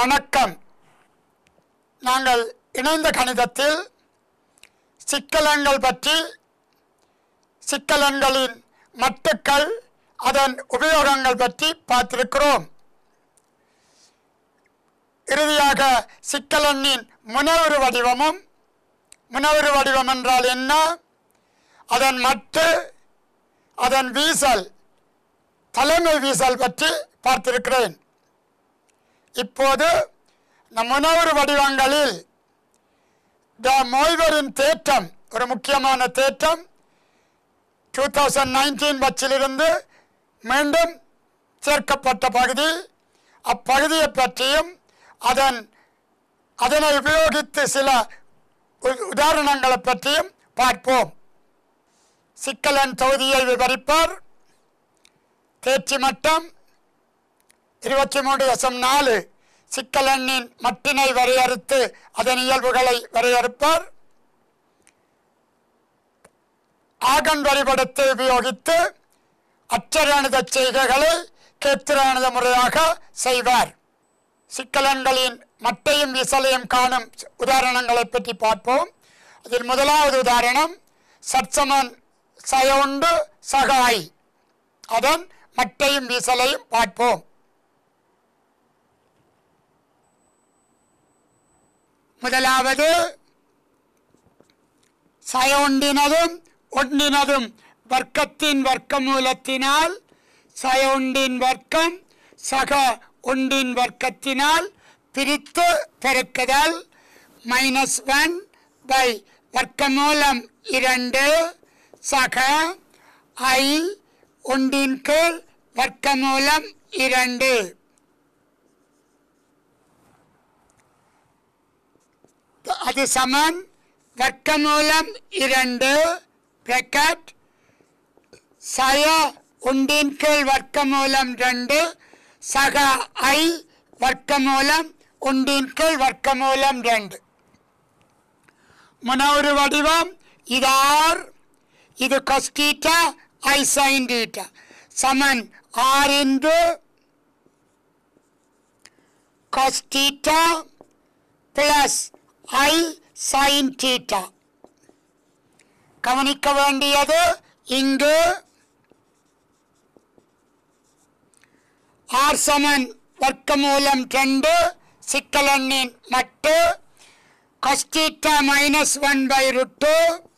வணக்கம் நாங்கள் இணைந்த கணிதத்தில் சிக்கலன்கள் பற்றி சிக்கலன்களின் மட்டுக்கள் அதன் உபயோகங்கள் பற்றி பார்த்திருக்கிறோம் இறுதியாக சிக்கலெண்ணின் முனவுரு வடிவமும் முனவுரு வடிவம் என்றால் என்ன அதன் மட்டு அதன் வீசல் தலைமை வீசல் பற்றி பார்த்திருக்கிறேன் இப்போது இந்த முனவுரு வடிவங்களில் த மோய்வரின் தேற்றம் ஒரு முக்கியமான தேற்றம் டூ தௌசண்ட் நைன்டீன் பட்சிலிருந்து மீண்டும் சேர்க்கப்பட்ட பகுதி அப்பகுதியை பற்றியும் அதன் அதனை உபயோகித்து சில உ- உதாரணங்களை பற்றியும் பார்ப்போம் சிக்கலன் தொகுதியை விவரிப்பார் தேர்ச்சி மட்டம் இருபத்தி மூன்று தசம் நாலு சிக்கலெண்ணின் மட்டினை வரையறுத்து அதன் இயல்புகளை வரையறுப்பார் ஆகன் வரிபடத்தை உபயோகித்து அச்சராணித செய்கைகளை கேத்திராணித முறையாக செய்வார் சிக்கலன்களின் மட்டையும் விசலையும் காணும் உதாரணங்களை பற்றி பார்ப்போம் அதில் முதலாவது உதாரணம் சட்சமன் சயவுண்டு சகாய் அதன் மட்டையும் விசலையும் பார்ப்போம் முதலாவது சயொண்டினதும் ஒன்றினதும் வர்க்கத்தின் வர்க்கமூலத்தினால் சயொண்டின் வர்க்கம் சக ஒன்றின் வர்க்கத்தினால் பிரித்து பெருக்குதல் மைனஸ் ஒன் பை வர்க்கமூலம் இரண்டு சக ஐ ஒன்றின் கீழ் வர்க்கமூலம் இரண்டு அது சமன் வர்க்கமூலம் இரண்டு பிரக்கட் சய ஒன்றின் கீழ் வர்க்கமூலம் ரெண்டு சக ஐ வர்க்கமூலம் ஒன்றின் கீழ் வர்க்கமூலம் ரெண்டு முனொரு வடிவம் இதார் இது கொஸ்டீட்டா ஐ சைன் டீட்டா சமன் r into cos theta plus i sine theta கவனிக்க வேண்டியது இங்கு ஆர் சமன் வர்க்கமூலம் ரெண்டு சிக்கலெண்ணின் மட்டு cos theta minus one by root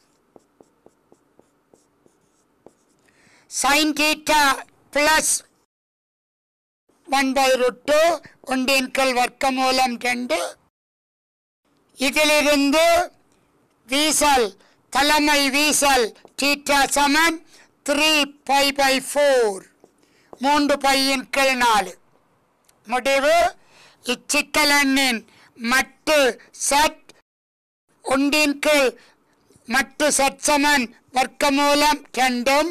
sine theta plus one by root ஒன்றின் கீழ் வர்க்கமூலம் ரெண்டு இதிலிருந்து வீசல் தலைமை வீசல் தீட்டா சமன் த்ரீ பை பை ஃபோர் மூன்று பையின் கீழ் நாலு முடிவு இச்சிக்கலெண்ணின் மட்டு சட் ஒன்றின் கீழ் மட்டு சட் சமன் வர்க்கமூலம் ரெண்டும்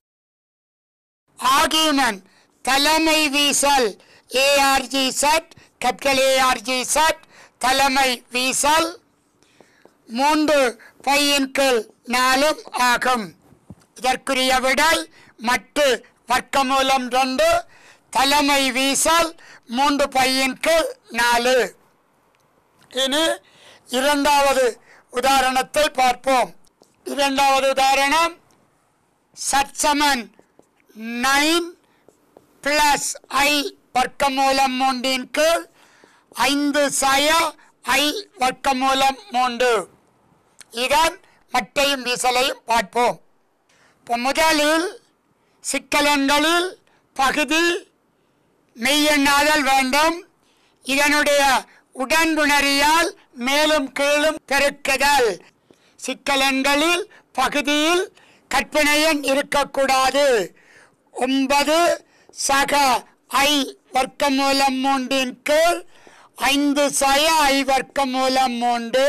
ஆகியமன் தலைமை வீசல் ARG z capital ARG z தலைமை வீசல் மூன்று பையின் கீழ் நாலும் ஆகும் இதற்குரிய விடை மட்டு வர்க்கமூலம் ரெண்டு தலைமை வீசல் மூன்று பையின் கீழ் நாலு இனி இரண்டாவது உதாரணத்தை பார்ப்போம் இரண்டாவது உதாரணம் சட்சமன் நைன் பிளஸ் ஐ வர்க்கமூலம் மூன்றின் கீழ் ஐந்து சய ஐ வர்க்கமூலம் மூன்று இதன் மட்டையும் வீசலையும் பார்ப்போம் இப்போ முதலில் சிக்கலன்களில் பகுதி மெய்யெண்ணாதல் வேண்டும் இதனுடைய உடன்புணரியால் மேலும் கீழும் பெருக்குதல் சிக்கலன்களில் பகுதியில் கற்பனையன் இருக்கக்கூடாது ஒன்பது சக ஐ வர்க்கமூலம் மூன்றின் கீழ் ஐந்து சய ஐ வர்க்கமூலம் மூன்று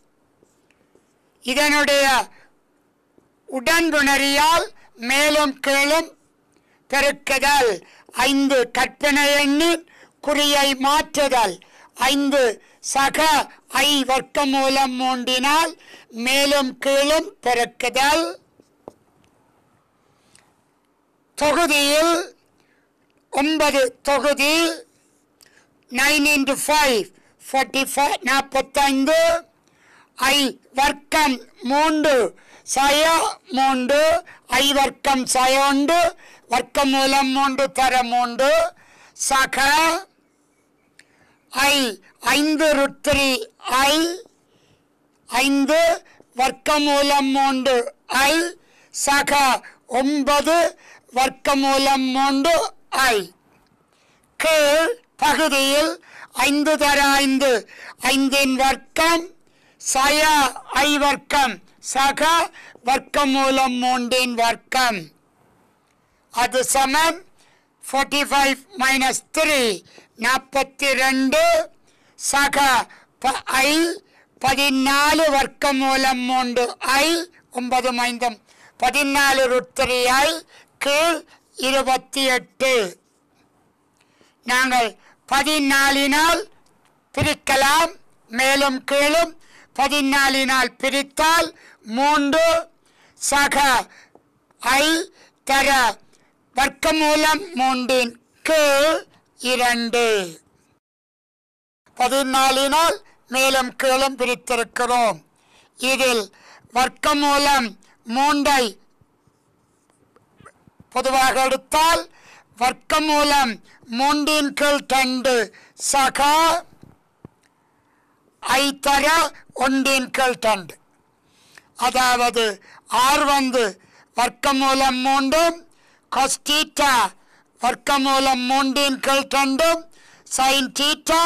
இதனுடைய உடன்புணரியால் மேலும் கீழும் பெருக்குதல் ஐந்து கற்பனை எண்ணின் குறியை மாற்றுதல் ஐந்து சக ஐ வர்க்கமூலம் மூன்றினால் மேலும் கீழும் பெருக்குதல் தொகுதியில் ஒன்பது தொகுதி nine into five forty five நாற்பத்தைந்து ஐ வர்க்கம் மூன்று சய மூன்று ஐ வர்க்கம் சயோண்டு வர்க்க மூலம் மூன்று தர மூன்று சக ஐ ஐந்து ருத்ரி ஐ ஐந்து வர்க்கமூலம் மூன்று ஐ சக ஒன்பது வர்க்கமூலம் மூன்று ஐ கீழ் பகுதியில் ஐந்து தர ஐந்து ஐந்தின் வர்க்கம் சய ஐ வர்க்கம் சக வர்க்கமூலம் மூன்றின் வர்க்கம் அது சமம் ஃபார்ட்டி ஃபைவ் மைனஸ் த்ரீ நாற்பத்தி ரெண்டு சக ப ஐ பதினாலு வர்க்கம் மூலம் மூன்று ஐ ஒன்பது மைந்தம் பதினாலு ருத்திரி ஐ கீழ் இருபத்தி எட்டு நாங்கள் பதினாலினால் பிரிக்கலாம் மேலும் கீழும் பதினாலினால் பிரித்தால் மூன்று சக ஐ தர வர்க்கமூலம் மூன்றின் கீழ் இரண்டு பதினாலினால் மேலும் கீழும் பிரித்திருக்கிறோம் இதில் வர்க்கமூலம் மூன்றை பொதுவாக எடுத்தால் வர்க்கமூலம் மூன்றின் கீழ் ரெண்டு சகா ஐ தர ஒன்றின் கீழ் ரெண்டு அதாவது ஆர் வந்து வர்க்கமூலம் மூன்றும் கொஸ்டீட்டா வர்க்கமூலம் மூன்றின் கீழ் ரெண்டும் சைன் டீட்டா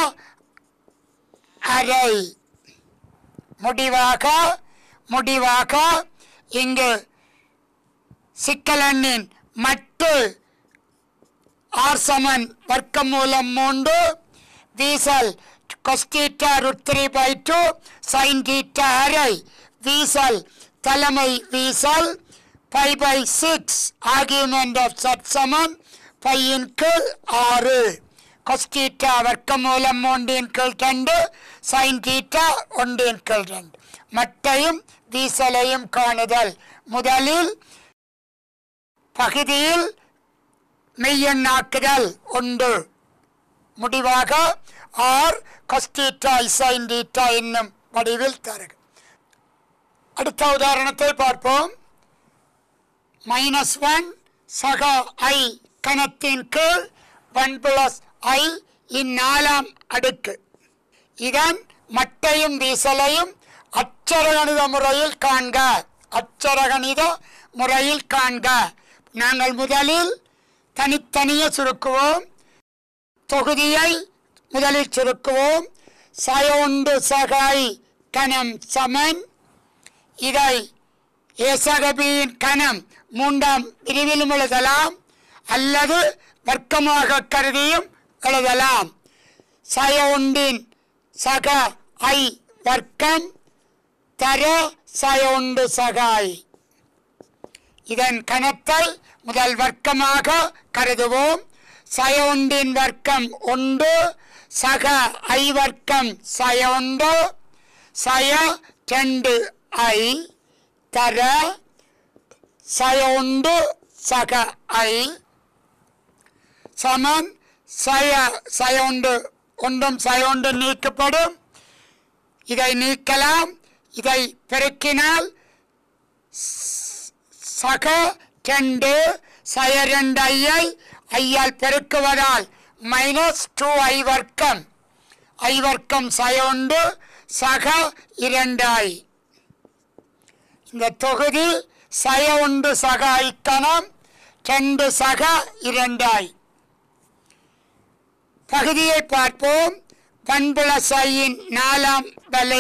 அரை முடிவாக முடிவாக இங்கு சிக்கலெண்ணின் மட்டு ஆர் சமன் வர்க்கமூலம் மூன்று வீசல் cos theta root three by two sine theta அரை வீசல் தலைமை வீசல் pi by six argument of z சமன் பையின் கீழ் ஆறு கொஸ்டீட்டா வர்க்கமூலம் மூன்றின் கீழ் ரெண்டு சைன் டீட்டா ஒன்றின் கீழ் ரெண்டு மட்டையும் வீசலையும் காணுதல் முதலில் பகுதியில் மெய்யெண்ணாக்குதல் ஒன்று முடிவாக ஆர் கொஸ்டீட்டா இசைன் டீட்டா என்னும் வடிவில் தருக அடுத்த உதாரணத்தை பார்ப்போம் மைனஸ் ஒன் சக ஐ கணத்தின் கீழ் ஒன் பிளஸ் ஐ இந்நாலாம் அடுக்கு இதன் மட்டையும் வீசலையும் அச்சரகணித முறையில் காண்க அச்சரகணித முறையில் காண்க நாங்கள் முதலில் தனித்தனியே சுருக்குவோம் தொகுதியை முதலில் சுருக்குவோம் சயோண்டு சகாய் கணம் சமன் இதை ஏசகபியின் கணம் மூன்றாம் பிரிவிலும் எழுதலாம் அல்லது வர்க்கமாக கருதியும் எழுதலாம் சய ஒன்றின் சக ஐ வர்க்கம் தர சய ஒன்று சகாய் இதன் கணத்தை முதல் வர்க்கமாக கருதுவோம் சய ஒன்றின் வர்க்கம் ஒன்று சக ஐ வர்க்கம் சய ஒன்று சய ரெண்டு ஐ தர சய ஒன்று சக ஐ சமன் சய சய ஒன்று ஒன்றும் சய ஒன்று நீக்கப்படும் இதை நீக்கலாம் இதை பெருக்கினால் சக ரெண்டு சய ரெண்டு ஐயை ஐயால் பெருக்குவதால் மைனஸ் டூ ஐ வர்க்கம் ஐ வர்க்கம் சய ஒன்று சக இரண்டு ஐ இந்த தொகுதி சய ஒன்று சக ஐக்கணம் ரெண்டு சக இரண்டு ஐ பகுதியை பார்ப்போம் பண்புளசையின் நாலாம் வலு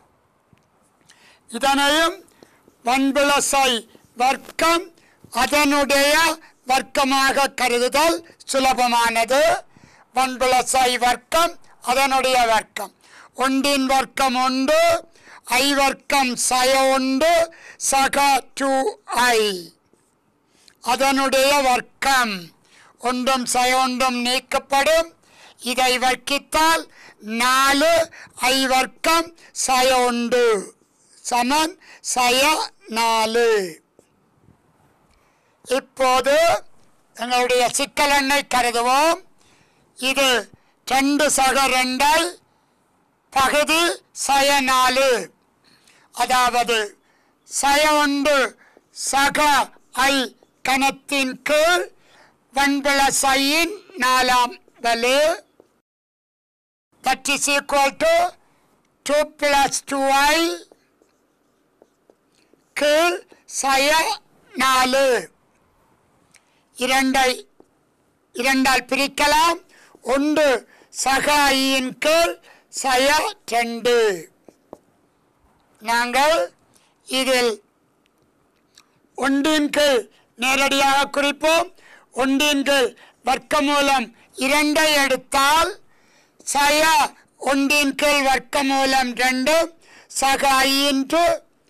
இதனையும் பண்புளசை வர்க்கம் அதனுடைய வர்க்கமாக கருதுதல் சுலபமானது பண்புளசை வர்க்கம் அதனுடைய வர்க்கம் ஒன்றின் வர்க்கம் ஒன்று ஐ வர்க்கம் சய ஒன்று சக டூ ஐ அதனுடைய வர்க்கம் ஒன்றும் சய ஒன்றும் நீக்கப்படும் இதை வர்க்கித்தால் நாலு ஐ வர்க்கம் சய ஒன்று சமன் சய நாலு இப்போது எங்களுடைய சிக்கலெண்ணை கருதுவோம் இது ரெண்டு சக ரெண்டை பகுதி சய நாலு அதாவது சய ஒன்று சக ஐ கணத்தின் கீழ் வன்புல சையின் நாலாம் வலு that is equal to 2 plus 2i கீழ் சய நாலு இரண்டை இரண்டால் பிரிக்கலாம் ஒன்று சக ஐயின் கீழ் சய ரெண்டு நாங்கள் இதில் ஒன்றின் கீழ் நேரடியாக குறிப்போம் ஒன்றின் கீழ் வர்க்கமூலம் இரண்டை எடுத்தால் சய ஒன்றின் கீழ் வர்க்கமூலம் ரெண்டு சக i into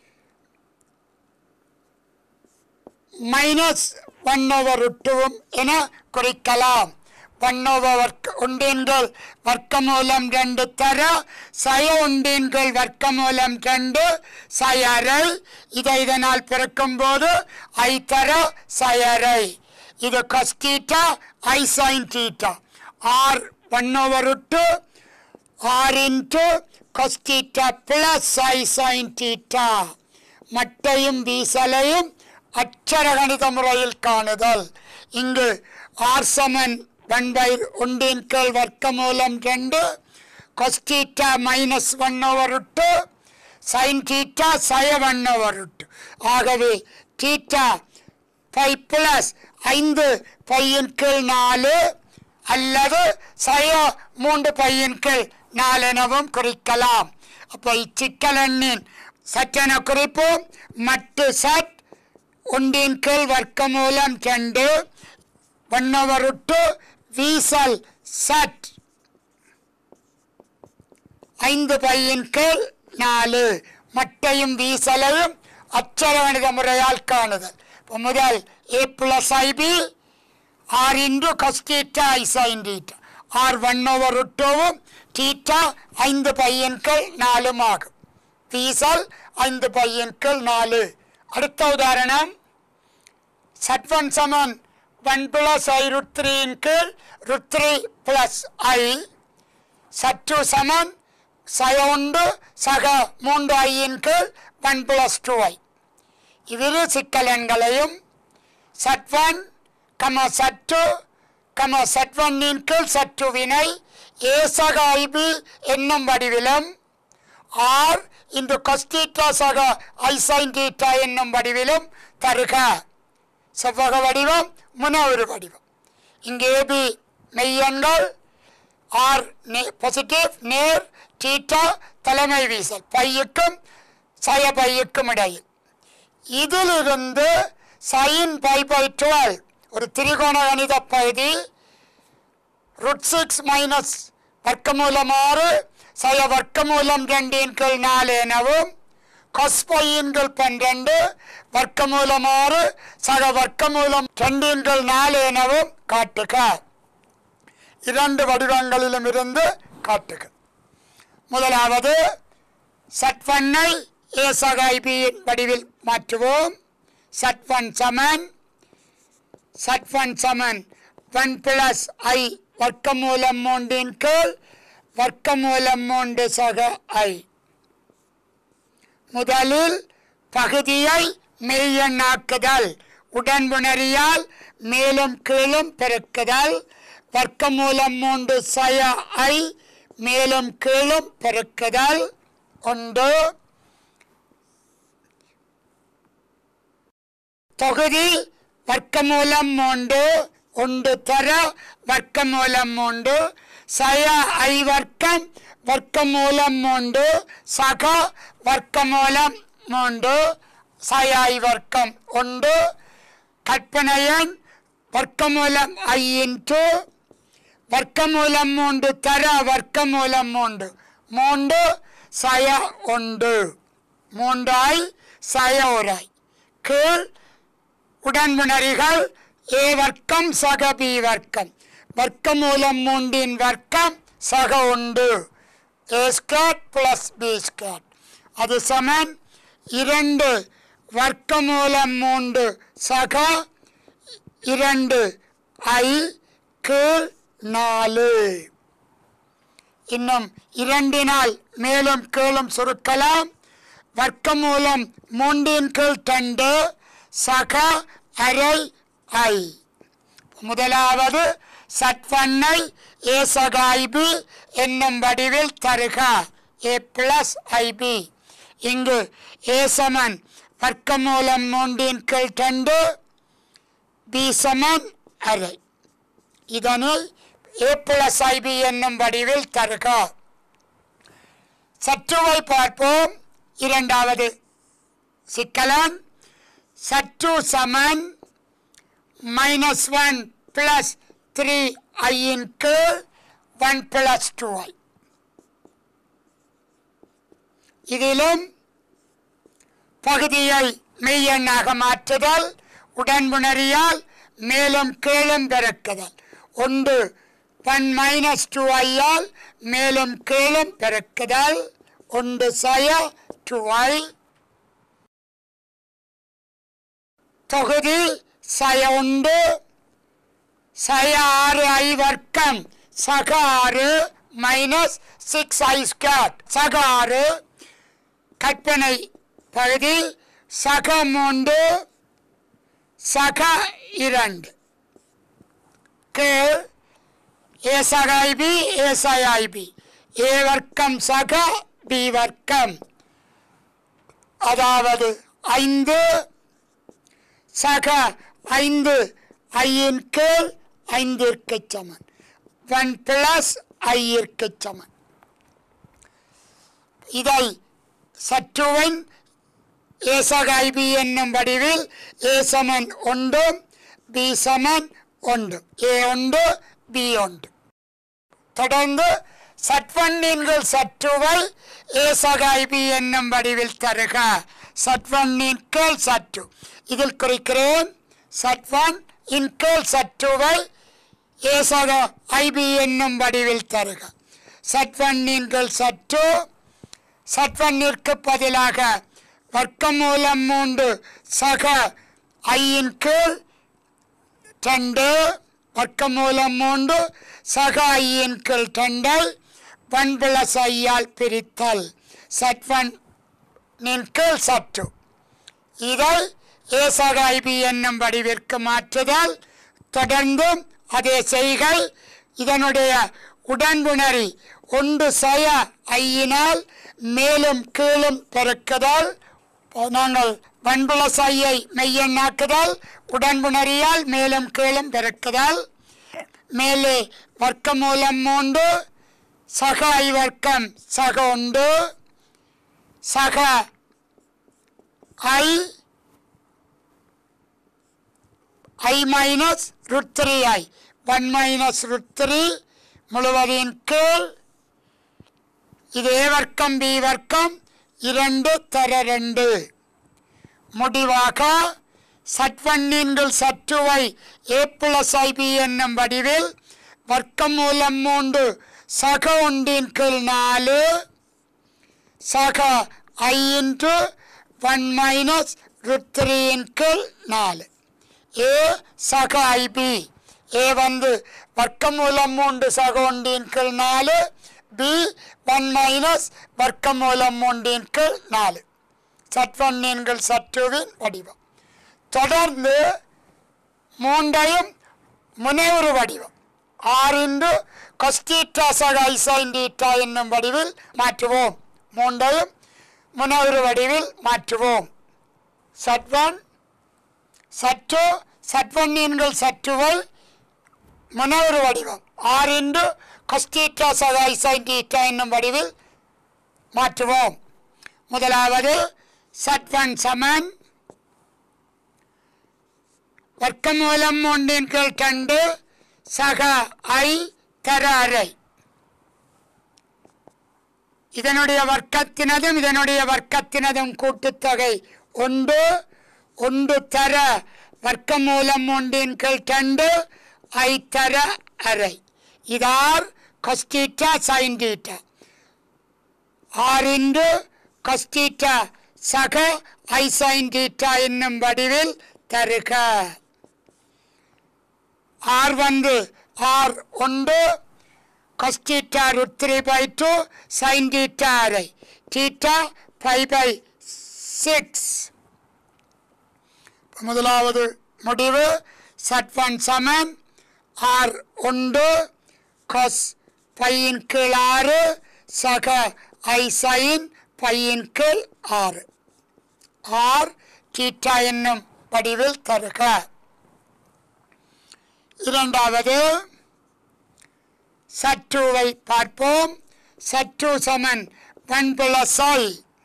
minus one over ருட்டுவும் என குறிக்கலாம் ஒன் ஓவர் வர்க்க ஒன்றின்கள் வர்க்கமூலம் ரெண்டு தர சய ஒன்றின்கள் வர்க்கமூலம் ரெண்டு சயரை இதை இதனால் பிறக்கும் போது ஐ தர சயரை இது cos theta i sine theta r one over root r into cos theta plus i sine theta மட்டையும் வீசலையும் அச்சர கணித முறையில் காணுதல் இங்கு ஆர் சமன் ஒன் பை ஒன்றின் கீழ் வர்க்கமூலம் ரெண்டு cos theta minus one over two sine theta சய ஒன் ஓவர் டு ஆகவே தீட்டா பை பிளஸ் ஐந்து பையின் கீழ் நாலு அல்லது சய மூன்று பையின் கீழ் நாலு எனவும் குறிக்கலாம் அப்போ இச்சிக்கலெண்ணின் சற்றென குறிப்போம் மட்டு சட் ஒன்றின் கீழ் வர்க்கமூலம் ரெண்டு ஒன்னவருட்டு வீசல் சட் ஐந்து பையின் கீழ் நாலு மட்டையும் வீசலையும் அச்சர கணித முறையால் காணுதல் இப்போ முதல் a plus i b r into cos theta i sine theta r one over ருட்டோவும் தீட்டா ஐந்து பையின் கீழ் நாலும் ஆகும் வீசல் ஐந்து பையின் கீழ் நாலு அடுத்த உதாரணம் சட்வன் சமன் ஒன் பிளஸ் ஐ ருட் த்ரீயின் கீழ் ருட் த்ரீ பிளஸ் ஐ சற்று சமன் சய உண்டு சக மூன்று ஐயின் கீழ் ஒன் பிளஸ் டூ ஐ இவ்விரு சிக்கலன்களையும் சட்வன் கம சற்று கம சட்வன்னின் கீழ் சற்றுவினை ஏசக ஐபி என்னும் வடிவிலும் ஆர் இன்று கொஸ்தீட்டா சக ஐசைன் தீட்டா என்னும் வடிவிலும் தருக செவ்வக வடிவம் முனவரு வடிவம் இங்கே ஏபி மெய்யன்கள் ஆர் பாசிட்டிவ் நேர் தீட்டா தலைமை வீசல் பையுக்கும் சய பையுக்கும் இடையில் இதிலிருந்து சைன் பை பை டுவெல் ஒரு திரிகோண கணித பகுதி ருட் சிக்ஸ் மைனஸ் வர்க்கமூலம் ஆறு சய வர்க்கமூலம் ரெண்டின் கீழ் நாலு எனவும் கொஸ்பையின் கீழ் பன்னிரண்டு வர்க்கமூலம் ஆறு சக வர்க்கமூலம் ரெண்டின் கீழ் நாலு எனவும் காட்டுக இரண்டு வடிவங்களிலும் இருந்து காட்டுக முதலாவது சட்வன்னை ஏ சக ஐபியின் வடிவில் மாற்றுவோம் சட்வன் சமன் சட்வன் சமன் ஒன் பிளஸ் ஐ வர்க்கமூலம் மூன்றின் கீழ் வர்க்கமூலம் மூன்று சக ஐ முதலில் பகுதியை மெய்யெண்ணாக்குதல் உடன்புணரியால் மேலும் கீழும் பெருக்குதல் வர்க்கமூலம் மூன்று சய ஐ மேலும் கீழும் பெருக்குதல் ஒன்று தொகுதி வர்க்கமூலம் மூன்று ஒன்று தர வர்க்கமூலம் மூன்று சய ஐ வர்க்கம் வர்க்கமூலம் மூன்று சக வர்க்கமூலம் மூன்று சய ஐ வர்க்கம் ஒன்று கற்பனையன் வர்க்கமூலம் ஐ இன்ட்டு வர்க்கமூலம் மூன்று தர வர்க்கமூலம் மூன்று மூன்று சய ஒன்று மூன்றாய் சய உரை கீழ் உடன்புணரிகள் ஏ வர்க்கம் சக பி வர்க்கம் வர்க்கமூலம் மூன்றின் வர்க்கம் சக உண்டு a squared plus b squared அது சமன் இரண்டு வர்க்கமூலம் மூன்று சக இரண்டு ஐ கீழ் நாலு இன்னும் இரண்டினால் மேலும் கீழும் சுருக்கலாம் வர்க்கமூலம் மூன்றின் கீழ் ரெண்டு சக அரை ஐ முதலாவது சட்வண்ணை ஏசகாய்பி என்னும் வடிவில் தருக ஏ பிளஸ் ஐபி இங்கு ஏசமன் வர்க்கமூலம் மூன்றின் கீழ் ரெண்டு பி சமன் அரை இதனில் ஏ பிளஸ் ஐபி என்னும் வடிவில் தருக சற்றுவை பார்ப்போம் இரண்டாவது சிக்கலன் சற்று சமன் மைனஸ் ஒன் பிளஸ் த்ரீ ஐயின் கீழ் ஒன் பிளஸ் டூ ஐ இதிலும் பகுதியை மெய்யெண்ணாக மாற்றுதல் உடன்புணரியால் மேலும் கீழும் பெருக்குதல் ஒன்று ஒன் மைனஸ் டூ ஐயால் மேலும் கீழும் பெருக்குதல் ஒன்று சய டூ ஐ தொகுதி சய உண்டு சய ஆறு ஐ வர்க்கம் சக ஆறு மைனஸ் சிக்ஸ் ஐ ஸ்கொயர் சக ஆறு கற்பனை பகுதி சக மூன்று சக இரண்டு கீழ் ஏசகாய்பி ஏசகாய்பி ஏ வர்க்கம் சக பி வர்க்கம் அதாவது ஐந்து சக ஐந்து ஐயின் கீழ் ஐந்திற்கு சமன் ஒன் பிளஸ் ஐயிற்கு சமன் இதை சற்றுவன் ஏசகாய்பி என்னும் வடிவில் ஏ சமன் ஒன்றும் பி சமன் ஒன்றும் ஏ ஒன்று பி ஒன்று தொடர்ந்து சட்வண்ணின்கள் சற்றுவை ஏசகாய்பி என்னும் வடிவில் தருக சட்வண்ணின் கீழ் சற்று இதில் குறிக்கிறேன் சட்வன் இன் கீழ் சற்றுவை ஏசக ஐபி என்னும் வடிவில் தருக சட்வண்ணின்கள் சற்று சட்வண்ணிற்கு பதிலாக வர்க்கமூலம் மூன்று சக ஐயின் கீழ் ரெண்டு வர்க்கமூலம் மூன்று சக ஐயின் கீழ் ரெண்டை ஒன் பிளஸ் ஐயால் பிரித்தல் சட்வன் நின் கீழ் சற்று இதை ஏசக ஐபி என்னும் வடிவிற்கு மாற்றுதல் தொடர்ந்தும் அதே செய்கை இதனுடைய உடன்புணரி ஒன்று சய ஐயினால் மேலும் கீழும் பெருக்குதல் நாங்கள் வன்புளஸ் ஐயை மெய்யெண்ணாக்குதல் உடன்புணரியால் மேலும் கீழும் பெருக்குதல் மேலே வர்க்கமூலம் மூன்று சக ஐ வர்க்கம் சக உண்டு சக i i minus root three i one minus root three முழுவதின் கீழ் இது ஏ வர்க்கம் பி வர்க்கம் இரண்டு தர ரெண்டு முடிவாக சட்வண்ணின்கள் சற்றுவை ஏ பிளஸ் ஐபி என்னும் வடிவில் வர்க்கம் மூலம் மூன்று சக ஒன்றின் கீழ் நாலு சக i into one minus root த்ரீயின் கீழ் நாலு ஏ சக ஐபி ஏ வந்து வர்க்கமூலம் மூன்று சக ஒன்றின் கீழ் நாலு பி ஒன் மைனஸ் வர்க்கமூலம் மூன்றின் கீழ் நாலு சட்வண்ணின்கள் சற்றுவின் வடிவம் தொடர்ந்து மூன்றையும் முனைவுறு வடிவம் ஆறின்று கொஸ்டீட்டா சக ஐசைண்டீட்டா என்னும் வடிவில் மாற்றுவோம் மூன்றையும் முனைவுறு வடிவில் மாற்றுவோம் சட்வன் சற்று சட்வண்ணின்கள் சற்றுவை முனைவுறு வடிவம் ஆறின்று கொஸ்டீட்டா சக ஐசைண்டீட்டா என்னும் வடிவில் மாற்றுவோம் முதலாவது சட்வன் சமன் வர்க்கமூலம் ஒன்றின் கீழ் கண்டு சக ஐ தர அறை இதனுடைய வர்க்கத்தினதும் இதனுடைய வர்க்கத்தினதும் கூட்டுத்தொகை ஒன்று ஒன்று தர வர்க்கமூலம் ஒன்றின் கீழ் கண்டு ஐ தர அறை இதார் கொஸ்டீட்டா சைன்டீட்டா ஆறின்று கொஸ்டீட்டா சக ஐசைன்டீட்டா என்னும் வடிவில் தருக ஆர் வந்து ஆர் ஒன்று cos theta root 3 by 2 sin theta அரை theta pi by 6 முதலாவது முடிவு சட்வன் சமன் ஆர் ஒன்று கொஸ் பையின் கீழ் ஆறு சக ஐ சைன் பையின் கீழ் ஆறு ஆர் தீட்டா என்னும் வடிவில் தருக இரண்டாவது சற்றுவை பார்ப்போம் சற்று சமன் வன்பிளசை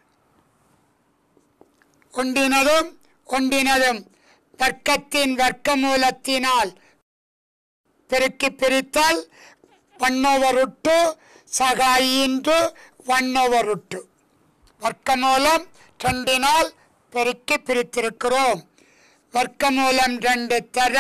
ஒன்றினதும் ஒன்றினதும் வர்க்கத்தின் வர்க்கமூலத்தினால் பெருக்கி பிரித்தல் ஒன் ஓவர் உட்டு சக இன்று ஒன் ஓவர் உட்டு வர்க்கமூலம் ரெண்டினால் பெருக்கி பிரித்திருக்கிறோம் வர்க்கமூலம் ரெண்டு தர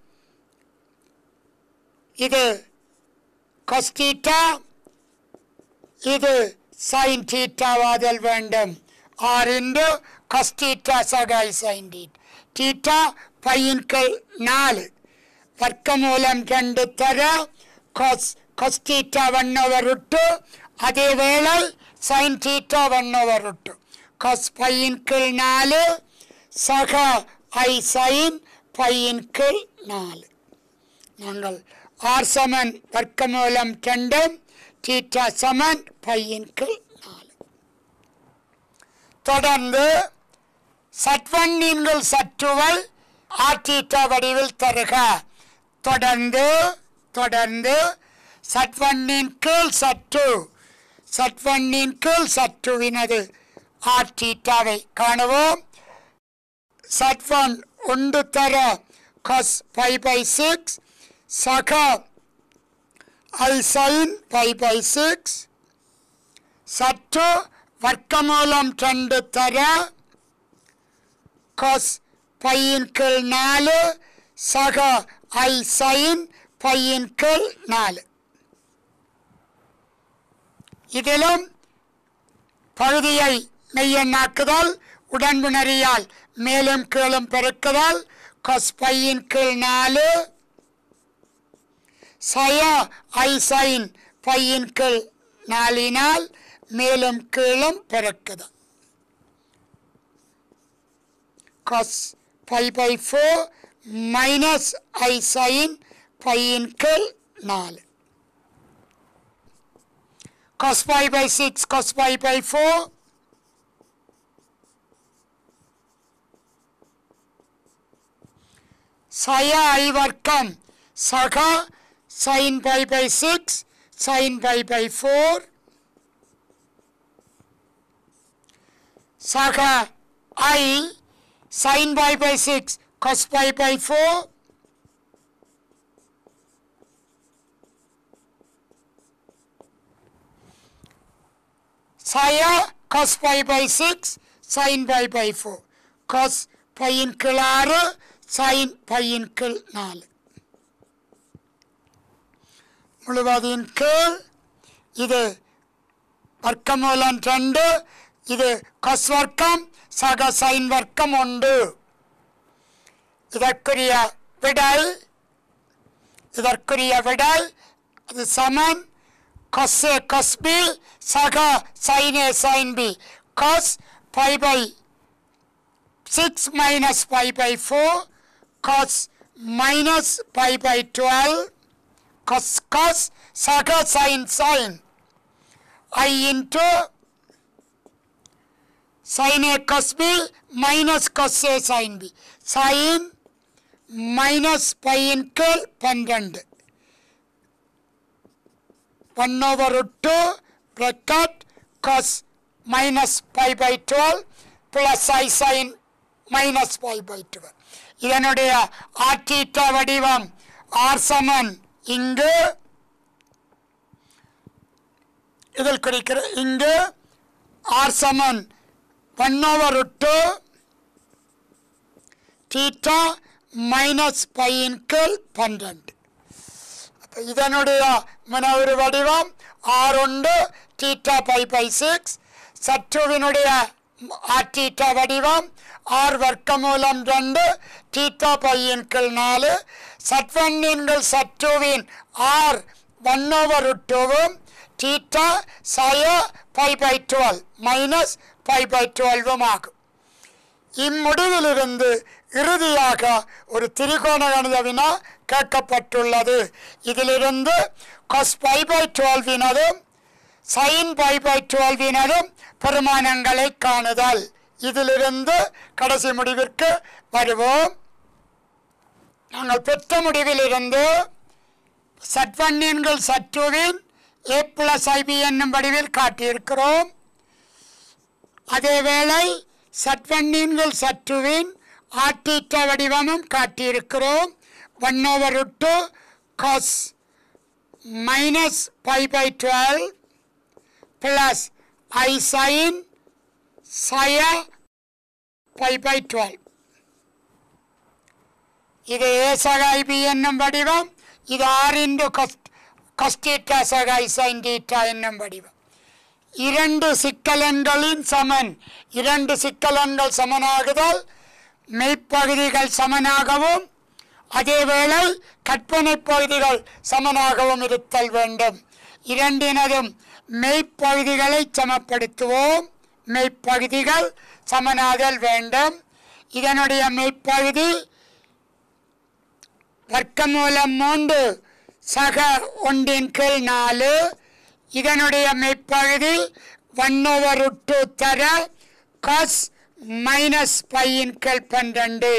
இது கொஸ்டீட்டா இது சைன் தீட்டாவாதல் வேண்டும் ஆர் இன்று கொஸ்டீட்டா சகாய் சைன் டீட் தீட்டா பையின் கீழ் நாலு வர்க்கமூலம் ரெண்டு தர கொஸ் கொஸ்டீட்டா ஒன் ஓவர் விட்டு அதே வேளை சைன் தீட்டா ஒன் ஓவர் விட்டு கொஸ் பையின் கீழ் நாலு சக ஐ சைன் பையின் கீழ் நாலு நாங்கள் ஆர் சமன் வர்க்கமூலம் ரெண்டும் தீட்டா சமன் பையின் கீழ் நாலு தொடர்ந்து சட்வண்ணின்கள் சற்றுவை ஆற்றீட்டா வடிவில் தருக தொடர்ந்து தொடர்ந்து சட்வண்ணின் கீழ் சற்று சட்வண்ணின் கீழ் சற்றுவினது ஆற்றீட்டாவை காணுவோம் சட்வன் ஒன்று தர கொஸ் பை பை சிக்ஸ் சக i sine pi by six சற்று வர்க்கமூலம் ரெண்டு தர கொஸ் பையின் கீழ் நாலு சக ஐ சைன் பையின் கீழ் நாலு இதிலும் பகுதியை மெய்யண்ணாக்குதல் உடன்புணரியால் மேலும் கீழும் பெருக்குதல் கொஸ் பையின் கீழ் நாலு சய ஐ சைன் பையின் கீழ் நாலினால் மேலும் கீழும் பெருக்குதல் cos pi by 4 minus i sin pi in கீழ் 4 cos pi by 6 cos pi by 4 சய ஐ வர்க்கம் சக sin pi by 6 sin pi by 4 சக ஐ sin pi by 6 cos pi by 4 saya cos pi by 6 sin pi by 4 cos pi இன் கீழ் ஆறு sin pi இன் கீழ் நாலு முழுவதின் கீழ் இது வர்க்கமூலம் ரெண்டு இது கொஸ் வர்க்கம் சக சைன் வர்க்கம் உண்டு இதற்குரிய விடை இதற்குரிய விடை அது சமன் கொஸ்ஏ கொஸ் பி சக sine a sine b cos pi by six minus pi by four cos minus pi by twelve cos cos சக sine sine i into sin a cos b minus cos a sin b sin minus pi இன் கீழ் பன்னிரண்டு one over two bracket cos minus pi by 12 plus i sin minus pi by 12 இதனுடைய ஆற்றீட்டா வடிவம் R சமன் இங்கு இதில் குறிக்கிற இங்கு r சமன் one over two theta minus பையின் கீழ் பன்னெண்டு அப்ப இதனுடைய மன ஒரு வடிவம் ஆர் ஒன்று தீட்டா பை பை சிக்ஸ் சற்றுவினுடைய ஆர் தீட்டா வடிவம் ஆர் வர்க்கமூலம் ரெண்டு தீட்டா பையின் கீழ் நாலு சட்வண்ணின்கள் சற்றுவின் ஆர் ஒன் ஓவர் டூவும் டீட்டா சய pi by twelve minus pi by டுவெல்வும் ஆகும் இம்முடிவிலிருந்து இறுதியாக ஒரு திரிகோண கணித வினா கேட்கப்பட்டுள்ளது இதிலிருந்து கொஸ் பை பை டுவெல்வினதும் சைன் பை பை டுவெல்வினதும் பெருமானங்களை காணுதல் இதிலிருந்து கடைசி முடிவிற்கு வருவோம் நாங்கள் பெற்ற முடிவிலிருந்து சட்வண்ணியன்கள் சற்றுவின் ஏ பிளஸ் ஐபி என்னும் வடிவில் காட்டியிருக்கிறோம் அதேவேளை சட்வண்ணியன்கள் சற்றுவின் ஆட்டீட்ட வடிவமும் காட்டியிருக்கிறோம் one over two cos minus pi by twelve plus i sine சய பை பை டுவெல் இது ஏ சகாய் பி என்னும் வடிவம் இது ஆர் இன்டு கஸ்ட் கஸ்டீட்டா சகாய் சைன் டீட்டா என்னும் வடிவம் இரண்டு சிக்கலன்களின் சமன் இரண்டு சிக்கலன்கள் சமனாகுதல் மெய்ப்பகுதிகள் சமனாகவும் அதேவேளை கற்பனை பகுதிகள் சமனாகவும் இருத்தல் வேண்டும் இரண்டினதும் மெய்ப்பகுதிகளை சமப்படுத்துவோம் மெய்ப்பகுதிகள் சமனாதல் வேண்டும் இதனுடைய மெய்ப்பகுதி வர்க்கமூலம் மூன்று சக ஒன்றின் கீழ் நாலு இதனுடைய மெய்ப்பகுதி ஒன் ஓவர் டூ தர காஸ் மைனஸ் பையின் கீழ் பன்னிரண்டு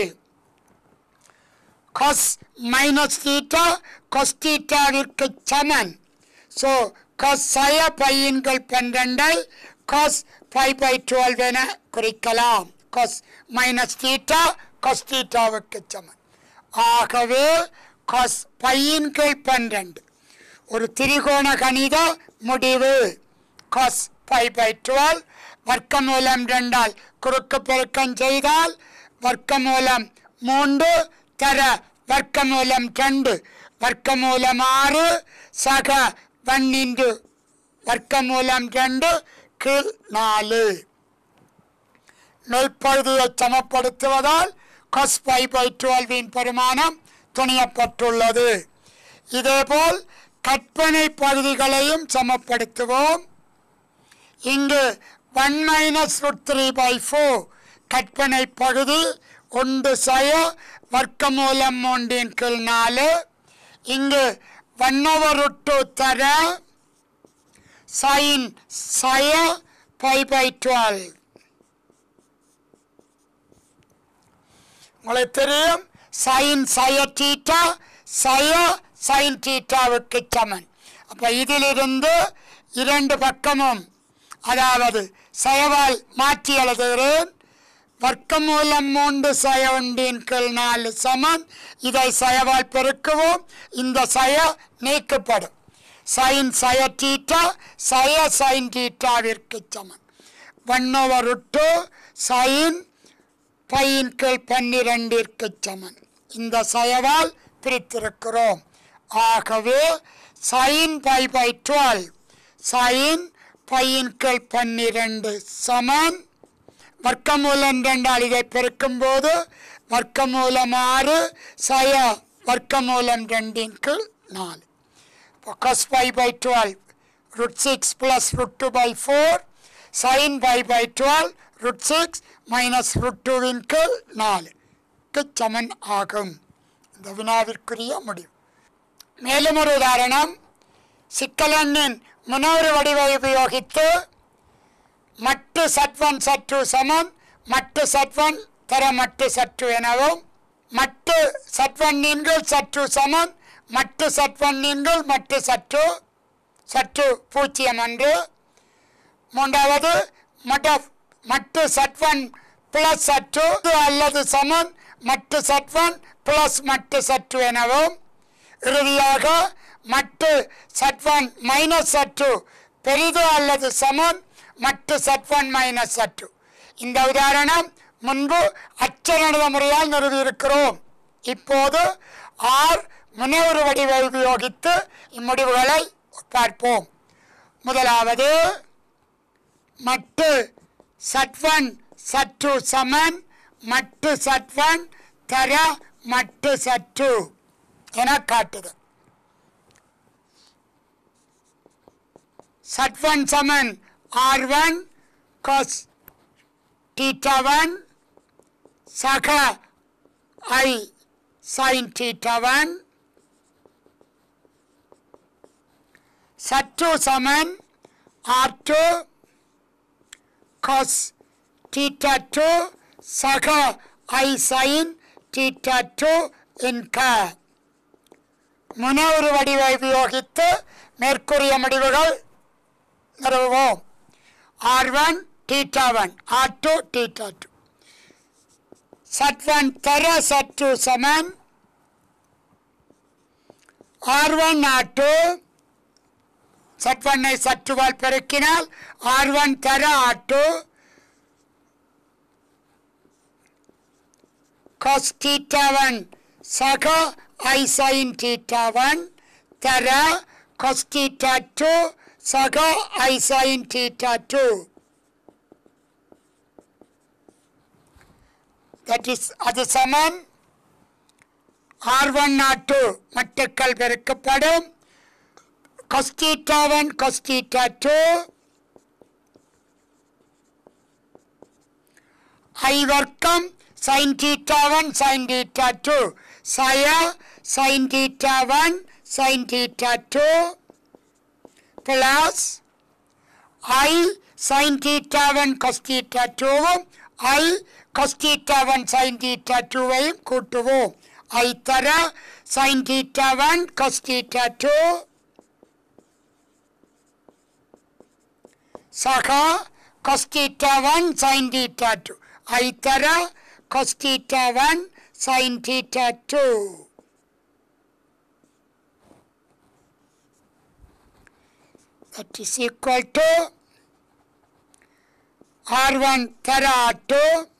cos minus theta கொஸ் தீட்டாவிற்கு summon so cos சய பையின் கீழ் பன்னிரண்டை காஸ் ஃபைவ் பை டுவெல் என குறிக்கலாம் காஸ் மைனஸ் தீட்டா கொஸ் தீட்டாவுக்கு சமன் ஆகவே காஸ் பையின் கீழ் பன்னிரண்டு ஒரு திரிகோண கணித முடிவு காஸ் ஃபைவ் பை டுவெல் வர்க்கமூலம் ரெண்டால் குறுக்கு பெருக்கம் செய்தால் வர்க்கமூலம் மூன்று தர வர்க்கமூலம் ரெண்டு வர்க்கமூலம் ஆறு சக ஒன் இன்டு வர்க்கமூலம் ரெண்டு கீழ் நாலு மெய்ப்பகுதியை சமப்படுத்துவதால் cos பை பை டுவெல்வின் பெருமானம் துணியப்பட்டுள்ளது இதேபோல் கற்பனை பகுதிகளையும் சமப்படுத்துவோம் இங்கு one minus root three by four கற்பனை பகுதி ஒன்று சய வர்க்கமூலம் மூன்றின் கீழ் நாலு இங்கு ஒன் ஓவர் ரூட் டூ தர சைன் சய பை பை டுவெல் உங்களுக்கு தெரியும் சைன் சய டீட்டா சய சைன் டீட்டாவுக்கு சமன் அப்போ இதிலிருந்து இரண்டு பக்கமும் அதாவது சயவால் மாற்றி எழுதுகிறேன் வர்க்கமூலம் மூன்று சய ஒன்றின் கீழ் நாலு சமன் இதை சயவால் பெருக்குவோம் இந்த சய நீக்கப்படும் சைன் சய டீட்டா சய சைன் டீட்டாவிற்கு சமன் ஒன் ஓவர் டூ சைன் பையின் கீழ் பன்னிரண்டிற்கு சமன் இந்த சயவால் பிரித்திருக்கிறோம் ஆகவே sine pi by twelve sine பையின் கீழ் பன்னிரண்டு சமன் வர்க்கமூலம் ரெண்டால் இதை பெருக்கும்போது வர்க்கமூலம் ஆறு சய வர்க்கமூலம் ரெண்டின் கீழ் நாலு cos pi by 12 root 6 plus root 2 by 4 sin pi by 12 root 6 minus root 2 இன் கீழ் 4 க்கு சமன் ஆகும் இந்த வினாவிற்குரிய முடிவு மேலும் ஒரு உதாரணம் சிக்கலெண்ணின் முன்னோரு வடிவை உபயோகித்து மட்டு சட்வன் சற்று சமன் மட்டு சட்வன் தர மட்டு சற்று எனவும் மட்டு சட்வன்னின்கள் சற்று சமன் மட்டு சட்வன்னின்கள் மட்டு சற்று சற்று பூஜ்ஜியம் அன்று மூன்றாவது மட மட்டு சட்வன் பிளஸ் சற்று அல்லது சமன் மட்டு சட்வன் பிளஸ் மட்டு சற்று எனவும் இறுதியாக மட்டு சட்வன் மைனஸ் சற்று பெரிது அல்லது சமன் மட்டு சட்வன் மைனஸ் சற்று இந்த உதாரணம் முன்பு அச்சகணித முறையால் நிறுவியிருக்கிறோம் இப்போது ஆர் முனைவுறு வடிவை உபயோகித்து இம்முடிவுகளை பார்ப்போம் முதலாவது மட்டு சட்வன் சற்று சமன் மட்டு சட்வன் தர மட்டு சற்று என காட்டுது சட்வன் சமன் r one cos theta one சக ஐ சைன் டீட்டா ஒன் சற்று சமன் ஆர் டூ cos theta 2 சக i sin theta 2 என்க முனவுறு வடிவை உபயோகித்து மேற்கூறிய முடிவுகள் நிறுவுவோம் r one theta one r two theta two z one தர சற்று சமன் ஆர் ஒன் ஆர் டூ சட்வனை சற்றுவால் பெருக்கினால் ஆர் ஒன் தர ஆர் டூ cos theta 1 சக i sin theta 1 தர cos theta 2 சக i sin theta 2 that is அது சமன் R1 R2 மட்டுக்கள் பெருக்கப்படும் cos theta 1 cos theta 2 i வர்க்கம் sin theta 1 sin theta 2 saya sin theta 1 sin theta 2 plus i sin theta 1 cos theta 2 வும் i cos theta 1 sin theta 2 வையும் கூட்டுவோம் i தர sin theta 1 cos theta 2 சகா cos theta 1 sin theta 2 i தர cos theta 1 sin theta 2 that is equal to r1 tara r2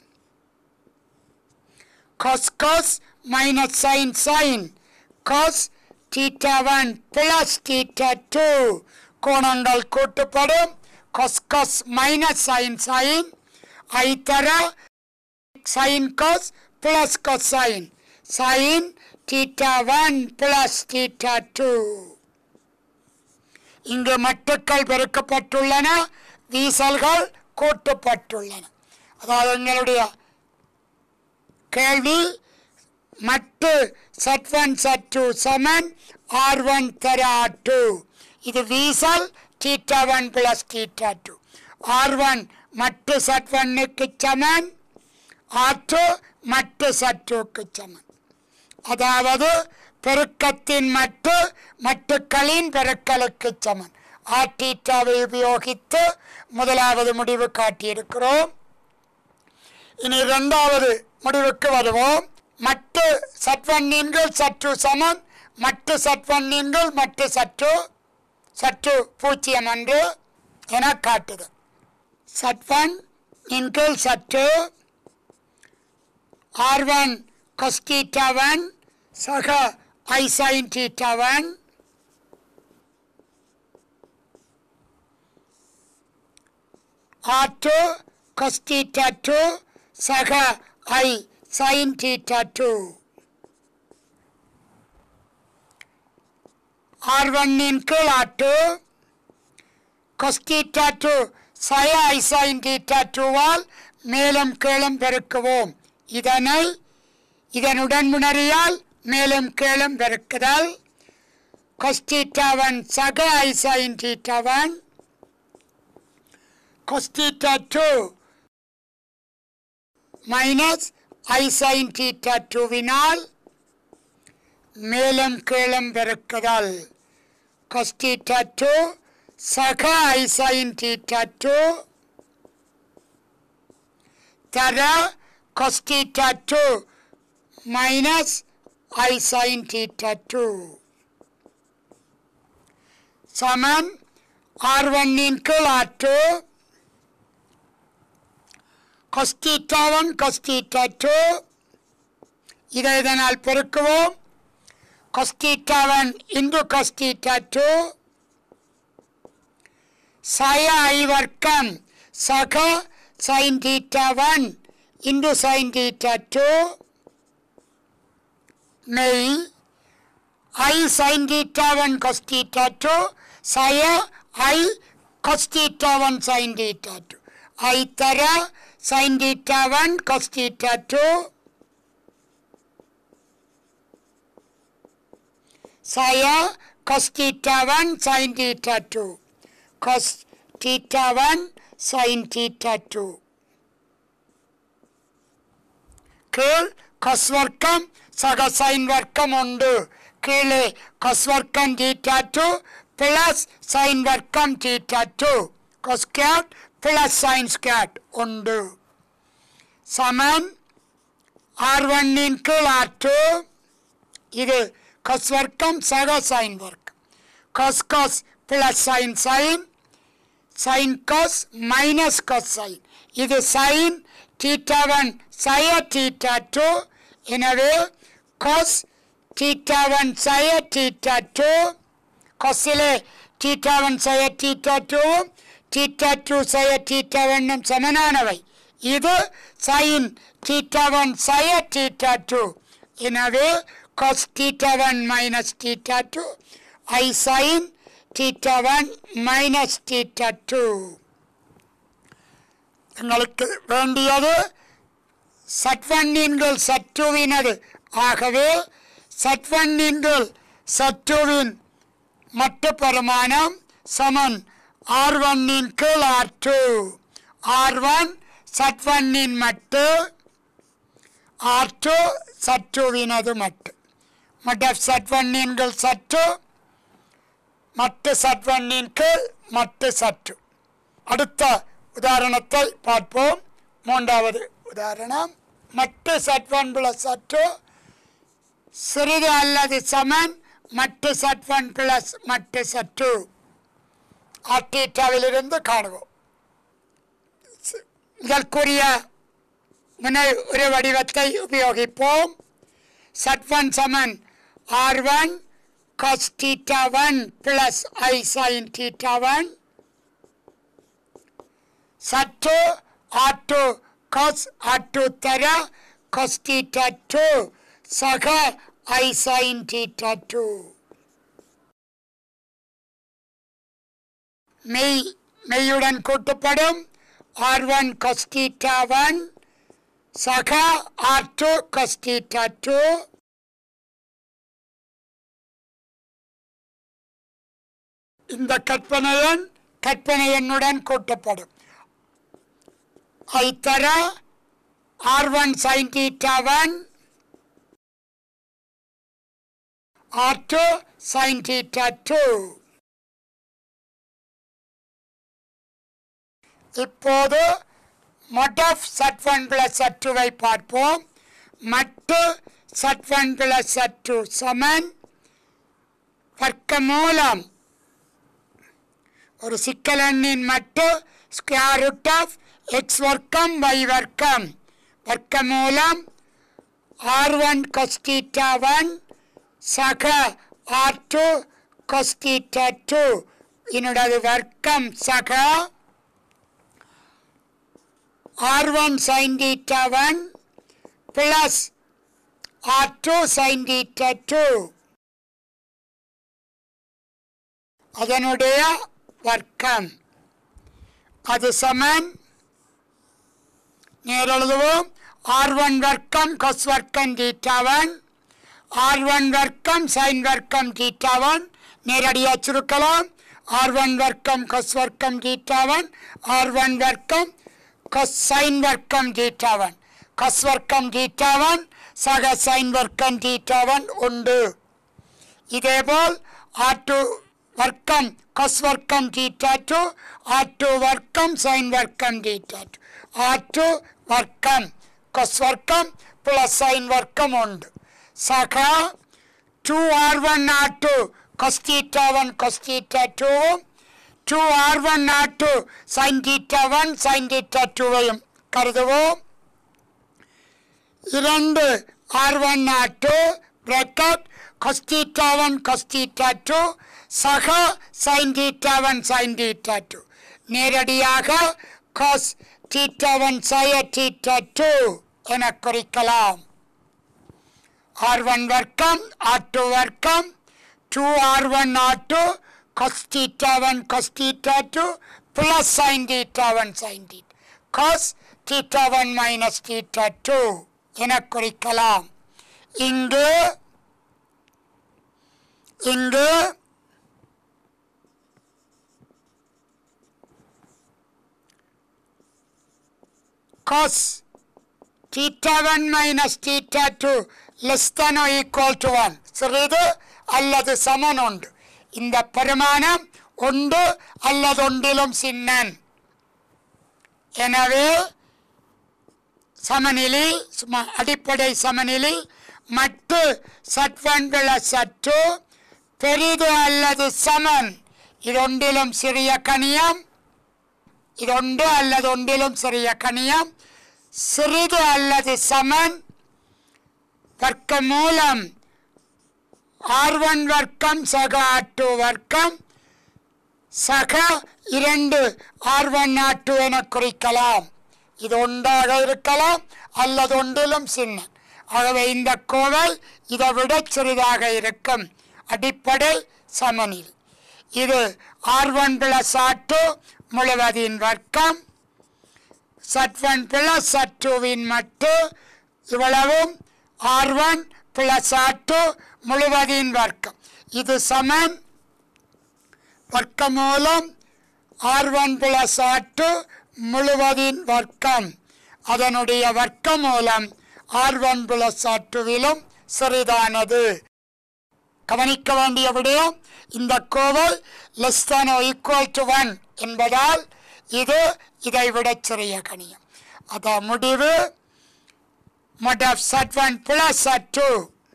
cos cos minus sin sin cos theta 1 plus theta 2 கோணங்கள் கூட்டுப்படும் cos cos minus sin sin i தர sin cos plus cosine sin theta 1 plus theta 2 இங்கு மட்டுக்கள் பெருக்கப்பட்டுள்ளன வீசல்கள் கூட்டப்பட்டுள்ளன அதாவது எங்களுடைய கேள்வி மட்டு z one z two சமன் r one தர r two இது வீசல் theta one plus theta two r one மட்டு சட் ஒன்னுக்கு சமன் ஆற்று மட்டு சற்றுக்கு சமன் அதாவது பெருக்கத்தின் மட்டு மட்டுக்களின் பெருக்கலுக்கு சமன் ஆட்டீட்டாவை உபயோகித்து முதலாவது முடிவு காட்டியிருக்கிறோம் இனி இரண்டாவது முடிவுக்கு வருவோம் மட்டு சட்வண்ணீன்கள் சற்று சமன் மட்டு சட்வண்ணீன்கள் மட்டு சற்று சற்று பூஜ்ஜியம் என்று என காட்டுது சட்வன் இன்கள் சற்று R1 cos theta 1 சக I sin theta 1 R2 cos theta 2 சக I sin theta 2 R1 இன் கீழ் R2 cos theta 2 சய I sin theta 2 ஆல் மேலும் கீழும் பெருக்குவோம் இதனை இதனுடன் முனறியால் மேலும் கீழும் பெருக்குதல் கொஸ்டீட்டாவன் சக ஐசைன் டீட்டாவன் cos theta two minus i sine theta டூவினால் மேலும் கீழும் பெருக்குதல் கொஸ்டீட்டா டூ சக ஐசைன் டீட்டா டூ தர cos theta 2 minus i sin theta 2 சமன் r1 இன் கீழ் r2 cos theta 1 cos theta 2 இதை இதனால் பெருக்குவோம் cos theta 1 into cos theta 2 சய ஐ வர்க்கம் சக sin theta 1 into sin theta 2 மெய் i sin theta 1 cos theta 2 saya i cos theta 1 sin theta 2 i தர sin theta 1 cos theta 2 saya cos theta 1 sin theta 2 cos theta 1 sin theta 2 கீழ் cos வர்க்கம் சக sin வர்க்கம் உண்டு கீழே cos வர்க்கம் theta 2 plus sin வர்க்கம் theta 2 cos squared plus sin squared உண்டு சமன் R1 இன் கீழ் R2 இது cos வர்க்கம் சக sin வர்க்கம் cos cos plus sin sin sin cos minus cos sin இது sin theta 1 saya theta 2 எனவே cos theta 1 saya theta 2 cosile theta 1 saya theta 2 theta 2 saya theta 1 ம் சமனானவை இது sin theta 1 saya theta 2 எனவே cos theta 1 minus theta 2 i sin theta 1 minus theta 2 எங்களுக்கு வேண்டியது சட்வண்ணின்கள் சற்றுவினது ஆகவே சட்வண்ணின்கள் சற்றுவின் மட்டு பரிமாணம் சமன் ஆர் ஒன்னின் கீழ் ஆர் டூ ஆர் ஒன் சட்வண்ணின் மட்டு ஆர் டூ சற்றுவினது மட்டு மட்ட சட்வண்ணின்கள் சற்று மட்டு சட்வண்ணின் கீழ் மட்டு சற்று அடுத்த உதாரணத்தை பார்ப்போம் மூன்றாவது உதாரணம் மட்டு சட்வன் பிளஸ் சற்று சிறிது அல்லது சமன் மட்டு சட்வன் பிளஸ் மட்டு சற்று ஆட்டீட்டாவிலிருந்து காணுவோம் சி- இதற்குரிய முனை ஒரு வடிவத்தை உபயோகிப்போம் சட்வன் சமன் r one cos theta 1 plus i sin theta 1 சற்று R2 cos R2 தர cos theta 2 சக i sin theta 2 மெய் மெய்யுடன் கூட்டப்படும் R1 cos theta 1 சக R2 cos theta 2 இந்த கற்பனை எண் கற்பனை எண்ணுடன் கூட்டப்படும் ஐ தர r one sine theta one r two sine theta two இப்போது மொடப் சட்வன் பிளஸ் சற்றுவை பார்ப்போம் மட்டு சட்வன் பிளஸ் சற்று சமன் வர்க்க மூலம் ஒரு சிக்கலெண்ணின் மட்டு ஸ்கொயர் ரூட் ஆஃப் எக்ஸ் வர்க்கம் y வர்க்கம் வர்க்க மூலம் ஆர் ஒன் கொஸ்டீட்டா ஒன் சக ஆர் டூ கொஸ்டீட்டா டூ என்னுடைய வர்க்கம் சக r one sine theta one plus r two sine theta two அதனுடைய வர்க்கம் அது சமன் நேர் எழுதுவோம் ஆர் ஒன் வர்க்கம் கொஸ் வர்க்கம் தீட்டாவன் ஆர் ஒன் வர்க்கம் சைன் வர்க்கம் தீட்டாவன் நேரடியாக சுருக்கலாம் ஆர் ஒன் வர்க்கம் கொஸ் வர்க்கம் தீட்டாவன் ஆர் ஒன் வர்க்கம் கொஸ் சைன் வர்க்கம் தீட்டாவன் கொஸ் வர்க்கம் தீட்டாவன் சக சைன் வர்க்கம் தீட்டாவன் உண்டு இதேபோல் ஆட்டு வர்க்கம் கொஸ் வர்க்கம் தீட்டா டூ ஆட்டு வர்க்கம் சைன் வர்க்கம் தீட்டா டூ ஆட்டு வர்க்கம் கொஸ் வர்க்கம் பிளஸ் சைன் வர்க்கம் உண்டு சக டூ ஆர் ஒன் ஆட்டு cos theta one cos theta டூவும் டூ ஆர் ஒன் ஆட்டு sine theta one sine theta டூவையும் கருதுவோம் இரண்டு r one r two bracket cos theta one cos theta two சக sine theta one sine theta two நேரடியாக cos theta one சய theta two என குறிக்கலாம் ஆர் ஒன் வர்க்கம் ஆர் டூ வர்க்கம் two r one r two cos theta 1 cos theta 2 plus sin theta 1 sin theta cos theta 1 minus theta 2 என குறிக்கலாம் இங்கு இங்கு cos theta 1 minus theta 2 less than or equal to 1 சிறிது அல்லது சமன் உண்டு இந்த பெருமானம் ஒன்று அல்லது ஒன்றிலும் சின்னன் எனவே சமநிலை சும- அடிப்படை சமநிலை மட்டு சட்வன்கள சற்று பெரிது அல்லது சமன் இதொன்றிலும் சிறிய கணியம் இதொன்று அல்லது ஒன்றிலும் சிறிய கணியம் சிறிது அல்லது சமன் வர்க்க மூலம் ஆர் ஒன் வர்க்கம் சக ஆர் டூ வர்க்கம் சக இரண்டு ஆர் ஒன் ஆர் டூ என குறிக்கலாம் இது ஒன்றாக இருக்கலாம் அல்லது ஒன்றிலும் சின்ன ஆகவே இந்த கோவை இதை விட சிறிதாக இருக்கும் அடிப்படை சமநிலை இது r one plus r two முழுவதின் வர்க்கம் சட்வன் பிளஸ் சட்டுவின் மட்டு இவ்வளவும் r one plus r two முழுவதின் வர்க்கம் இது சமன் வர்க்க மூலம் r one plus r two முழுவதின் வர்க்கம் அதனுடைய வர்க்க மூலம் ஆர் ஒன் பிளஸ் ஆர் டூவிலும் சிறிதானது கவனிக்க வேண்டிய விடயம் இந்த கோவல் less than or equal to one என்பதால் இது இதை விட சிறிய கணியம் அத முடிவு mod of set 1 plus set 2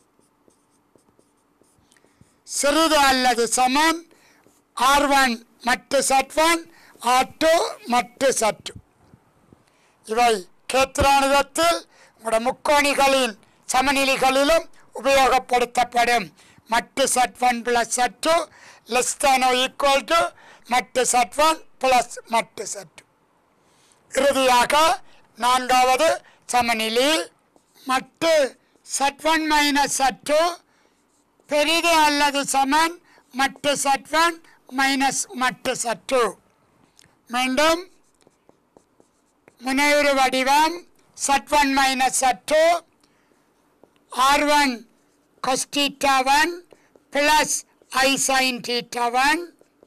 சிறிது அல்லது சமன் ஆர் ஒன் மட்டு set 1 ஆர் டூ மட்டு set 2 இவை கேத்திரானுதத்தில் உங்களோட முக்கோணிகளின் சமநிலைகளிலும் உபயோகப்படுத்தப்படும் மட்டு z one plus z two less than or equal to மட்டு சட் ஒன் பிளஸ் மட்டு சட் இறுதியாக நான்காவது சமநிலை மட்டு z one minus z two பெரிது அல்லது சமன் மட்டு சட் ஒன் மைனஸ் மட்டு சட் டூ மீண்டும் முனைவுறு வடிவம் z one minus z r one cos theta one plus i sine theta one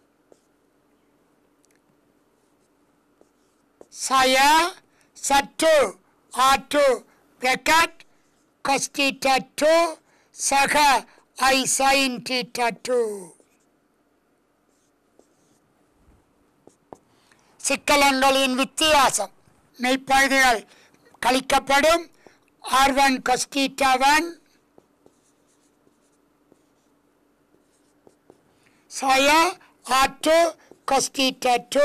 சய z r two bracket cos theta two சக ஐ சைன் டீட்டா டூ சிக்கலங்களின் வித்தியாசம் மெய்ப்பகுதிகள் கழிக்கப்படும் ஆர் ஒன் கொஸ்டீட்டா ஒன் சய ஆர் டூ கொஸ்டீட்டா டூ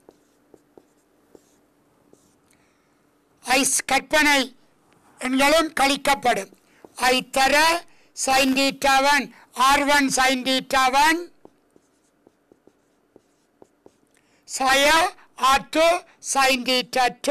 ஐஸ் கற்பனை எண்களும் கழிக்கப்படும் ஐ தர sine theta one r one sine theta one saya atau sin theta 2.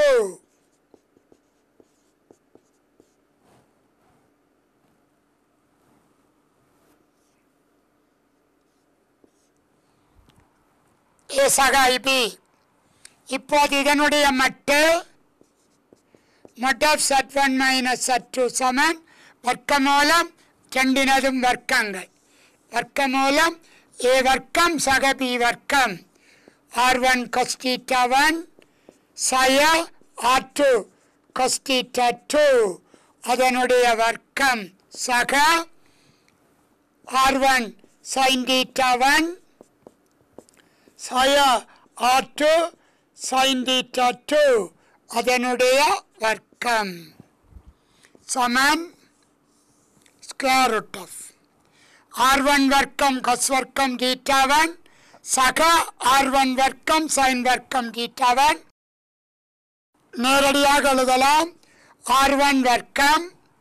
A சக IB இப்போது இதனுடைய மட்டு mod of z one minus z two சமன் வர்க்க மூலம் ரெண்டினதும் வர்க்கங்கள் வர்க்க மூலம் ஏ வர்க்கம் சக பி வர்க்கம் R1 cos theta 1 saya R2 cos theta 2 அதனுடைய வர்க்கம் சக R1 sin theta 1 saya R2 sin theta 2 அதனுடைய வர்க்கம் சமன் ஸ்கொயர் ரூட் ஆஃப் R1 வர்க்கம் cos வர்க்கம் theta 1 சக ஆர் ஒன் வர்க்கம் சைன் வர்க்கம் தீட்டாவன் நேரடியாக எழுதலாம் ஆர் ஒன் வர்க்கம்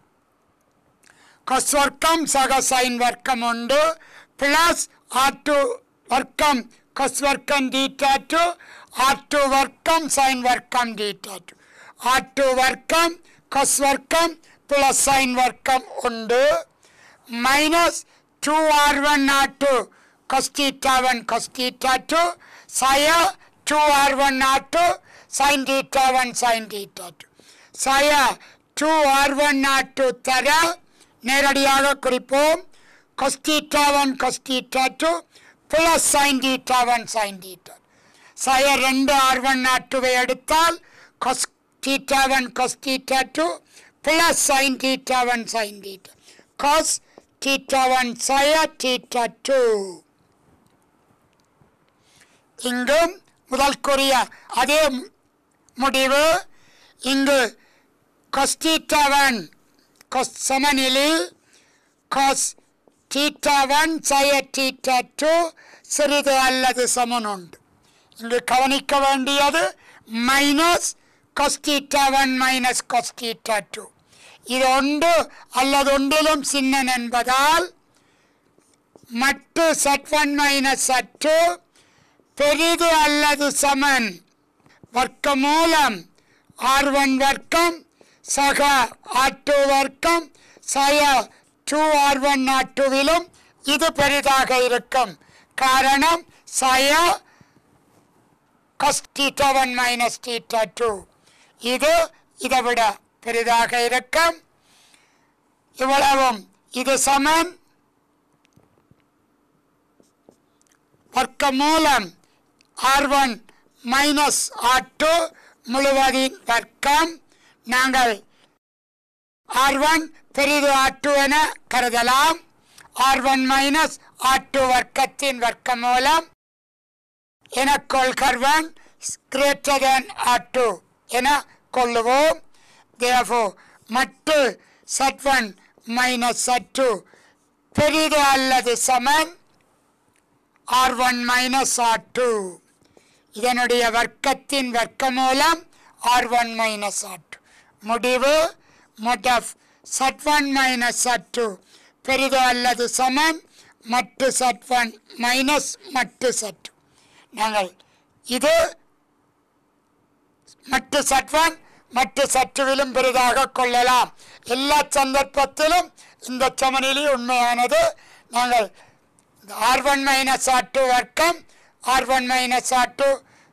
கொஸ் வர்க்கம் சக சைன் வர்க்கம் உண்டு பிளஸ் ஆர் டூ வர்க்கம் கொஸ் வர்க்கம் தீட்டா டூ ஆர் டூ வர்க்கம் சைன் வர்க்கம் தீட்டா டூ ஆர் டூ வர்க்கம் கொஸ் வர்க்கம் பிளஸ் சைன் வர்க்கம் உண்டு minus two r one r two cos theta 1 cos theta 2 saya 2 r1 r2 sin theta 1 sin theta 2 saya 2 r1 r2 தர நேரடியாக குறிப்போம் cos theta 1 cos theta 2 plus sin theta 1 sin theta saya ரெண்டு r1 r2வை எடுத்தால் cos theta 1 cos theta 2 plus sin theta 1 sin theta cos theta 1 saya theta 2 இங்கும் முதல் கூறிய அதே மு- முடிவு இங்கு cos theta 1 cos சமநிலையில் cos theta 1 saya theta 2 சிறிது அல்லது சமன் உண்டு இங்கு கவனிக்க வேண்டியது minus cos theta one minus cos theta two இது ஒன்று அல்லது ஒன்றிலும் சின்னன் என்பதால் மட்டு z one minus z two பெரிது அல்லது சமன் வர்க்க மூலம் ஆர் ஒன் வர்க்கம் சக ஆர் டூ வர்க்கம் சய டூ ஆர் ஒன் ஆர் டூவிலும் இது பெரிதாக இருக்கும் காரணம் சய cos theta 1 minus theta 2 இது இதை விட பெரிதாக இருக்கும் இவ்வளவும் இது சமன் வர்க்க மூலம் r one minus r two முழுவதின் வர்க்கம் நாங்கள் ஆர் ஒன் பெரிது ஆர் டூ என கருதலாம் r one minus r two வர்க்கத்தின் வர்க்க மூலம் என கொள்கர்வன் கிரேட்டர் தேன் ஆர் டூ என கொள்ளுவோம் தேவோ மட்டு z one minus z two பெரிது அல்லது சமன் r one minus r two இதனுடைய வர்க்கத்தின் வர்க்க மூலம் r one minus r two முடிவு மொடஃப் z one minus z two பெரிது அல்லது சமன் மட்டு சட் ஒன் மைனஸ் மட்டு சட் டூ நாங்கள் இது மட்டு சட்வன் மட்டு சற்றுவிலும் பெரிதாக கொள்ளலாம் எல்லா சந்தர்ப்பத்திலும் இந்த சமநிலை உண்மையானது நாங்கள் r one minus r two வர்க்கம் r one minus r two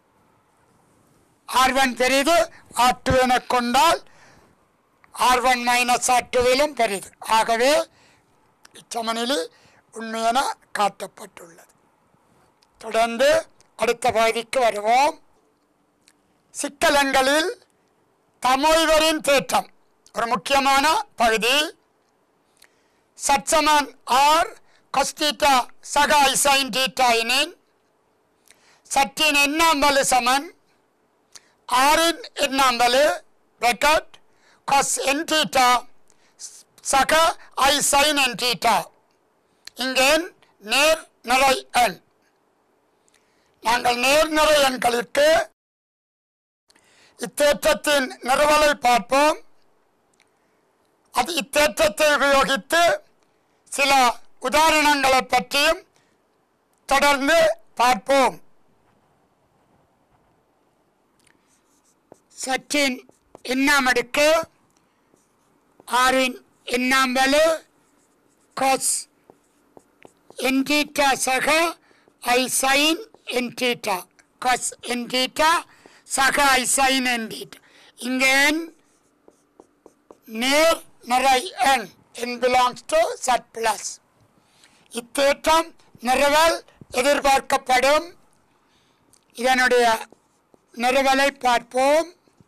r one பெரிது ஆர் டூ என கொண்டால் ஆர் ஒன் மைனஸ் ஆர் டூவிலும் பெரிது ஆகவே இச்சமநிலை உண்மையென காட்டப்பட்டுள்ளது தொடர்ந்து அடுத்த பகுதிக்கு வருவோம் சிக்கலங்களில் தமிழ்வரின் தேற்றம் ஒரு முக்கியமான பகுதி சட்சமன் ஆர் கொஸ்டீட்டா சக ஐசைன் டீட்டா எனின் சற்றின் எண்ணாம்பலு சமன் ஆறின் எண்ணாம்பலு ரெக்கார்ட் கொஸ் என் டீட்டா சக ஐ சைன் என் டீட்டா இங்கே நேர் நிறை எண் நாங்கள் நேர்நிறை எண்களுக்கு இத்தேற்றத்தின் நிறுவலை பார்ப்போம் அது இத்தேற்றத்தை உபயோகித்து சில உதாரணங்களை பற்றியும் தொடர்ந்து பார்ப்போம் சற்றின் எண்ணாம் அடுக்கு ஆறின் எண்ணாம் வலு கொஸ் என்டீட்டா சக ஐ சைன் என்டீட்டா கொஸ் என்டீட்டா சக ஐ சைன் என்டீட்டா இங்கே எண் நேர் நிறை எண் n belongs to z plus இத்தேற்றம் நிறுவல் எதிர்பார்க்கப்படும் இதனுடைய நிறுவலை பார்ப்போம்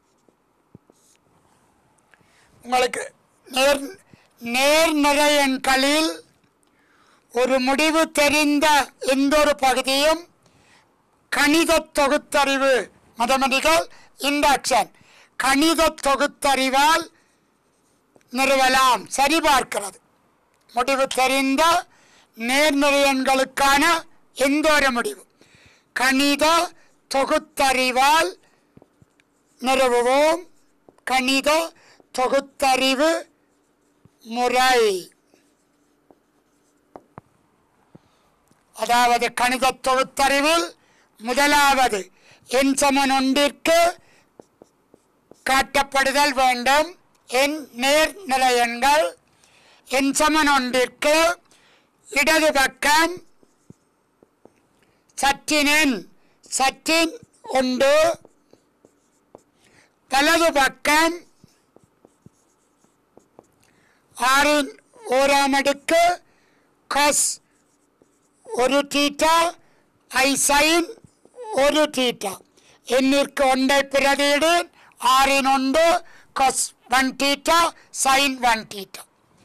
உங்களுக்கு நேர் நேர்நிறை எண்களில் ஒரு முடிவு தெரிந்த எந்த ஒரு பகுதியும் கணித தொகுத்தறிவு மதமதிகள் இண்டக்ஷன் கணித தொகுத்தறிவால் நிறுவலாம் சரிபார்க்கிறது முடிவு தெரிந்த நேர்நிறை எண்களுக்கான எந்த ஒரு முடிவு கணித தொகுத்தறிவால் நிறுவுவோம் கணித தொகுத்தறிவு முறை அதாவது கணித தொகுத்தறிவில் முதலாவது எண் சமன் ஒன்றிற்கு காட்டப்படுதல் வேண்டும் எண் நேர்நிலை எண்கள் எண் சமன் ஒன்றிற்கு இடது பக்கம் சற்றினன் சற்றின் உண்டு வலது பக்கம் ஆறின் ஓராம் அடுக்கு கஸ் ஒரு தீட்டா ஐ சைன் ஒரு தீட்டா எண்ணிற்கு ஒன்றை பிரதியிடு ஆறின் ஒன்று cos one theta sine one theta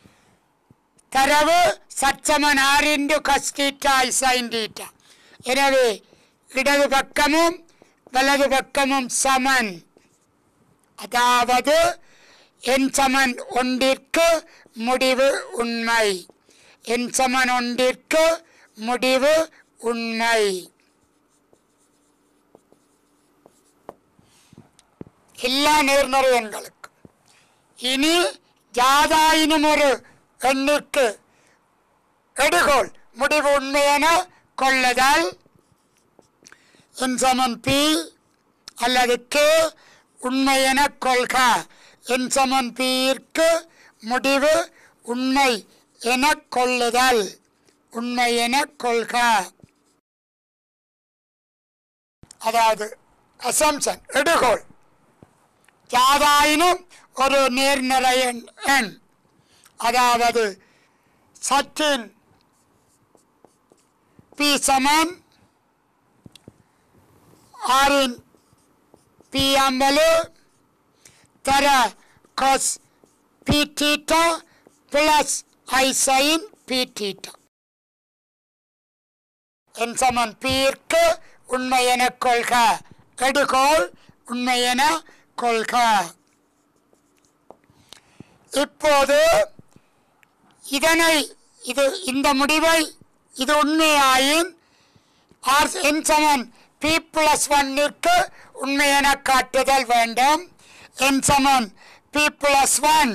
தரவு சச்சமன் ஆறின்று cos theta i sine theta எனவே இடது பக்கமும் வலது பக்கமும் சமன் அதாவது என் சமன் ஒன்றிற்கு முடிவு உண்மை என் சமன் ஒன்றிற்கு முடிவு உண்மை எல்லா நேர்மறை எண்களுக்கும் இனி யாதாயினும் ஒரு எண்ணிற்கு எடுகோள் முடிவு உண்மை என கொள்ளுதல் என் சமன் பி அல்லது கே உண்மை என கொள்க என் சமன் பியிற்கு முடிவு உண்மை என கொள்ளுதல் உண்மை என கொள்க அதாவது அசம்சன் எடுகோள் யாதாயினும் ஒரு நேர்நிலை எண் எண் அதாவது சற்றின் பி சமன் ஆறின் பி அம்பலு தர cos p theta plus i sine p theta n சமன் பிற்கு உண்மை என கொள்க எடுகோள் உண்மை என கொள்க இப்போது இதனை இது இந்த முடிவை இது உண்மையாயின் ஆர் என் சமன் பி பிளஸ் ஒன்னிற்கு உண்மை என காட்டுதல் வேண்டும் என் சமன் பி பிளஸ் ஒன்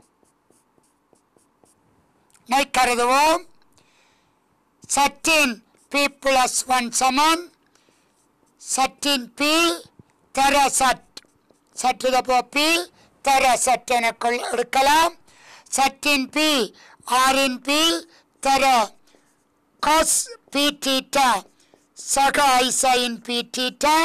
கருதுவோம் சற்றின் பி பிளஸ் ஒன் சமன் சற்றின் பி தர சட் சற்று தப்போ பி தர சட் என கொள் எடுக்கலாம் சற்றின் பி ஆறின் பி தர காஸ் பி தீட்டா சக ஐசைன் பி தீட்டா